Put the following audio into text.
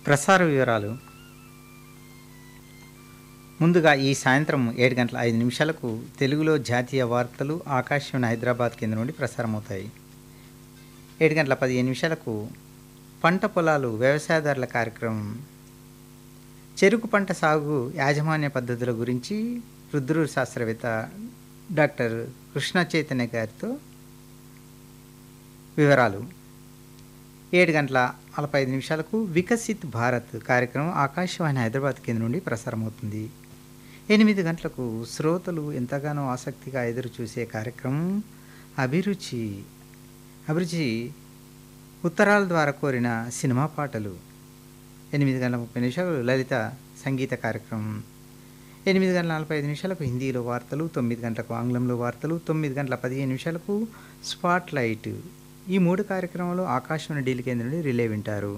ప్రసార వివరాలు ముందుగా ఈ సాయంత్రం ఏడు గంటల ఐదు నిమిషాలకు తెలుగులో జాతీయ వార్తలు ఆకాశవాణి హైదరాబాద్ కేంద్రం నుండి ప్రసారమవుతాయి ఏడు గంటల పదిహేను నిమిషాలకు పంట పొలాలు వ్యవసాయదారుల కార్యక్రమం చెరుకు పంట సాగు యాజమాన్య పద్ధతుల గురించి రుద్రూరు శాస్త్రవేత్త డాక్టర్ కృష్ణ చైతన్య గారితో వివరాలు ఏడు గంటల నలభై ఐదు నిమిషాలకు వికసిత్ భారత్ కార్యక్రమం ఆకాశవాణి హైదరాబాద్ కేంద్రం నుండి ప్రసారమవుతుంది ఎనిమిది గంటలకు శ్రోతలు ఎంతగానో ఆసక్తిగా ఎదురు చూసే కార్యక్రమం అభిరుచి అభిరుచి ఉత్తరాల ద్వారా కోరిన సినిమా పాటలు ఎనిమిది గంటల ముప్పై నిమిషాలు లలిత సంగీత కార్యక్రమం ఎనిమిది గంటల నలభై ఐదు నిమిషాలకు హిందీలో వార్తలు తొమ్మిది గంటలకు ఆంగ్లంలో వార్తలు తొమ్మిది గంటల పదిహేను నిమిషాలకు స్పాట్ లైట్ ఈ మూడు కార్యక్రమాలు ఆకాశవాణి ఢిల్లీ కేంద్రం నుండి రిలే వింటారు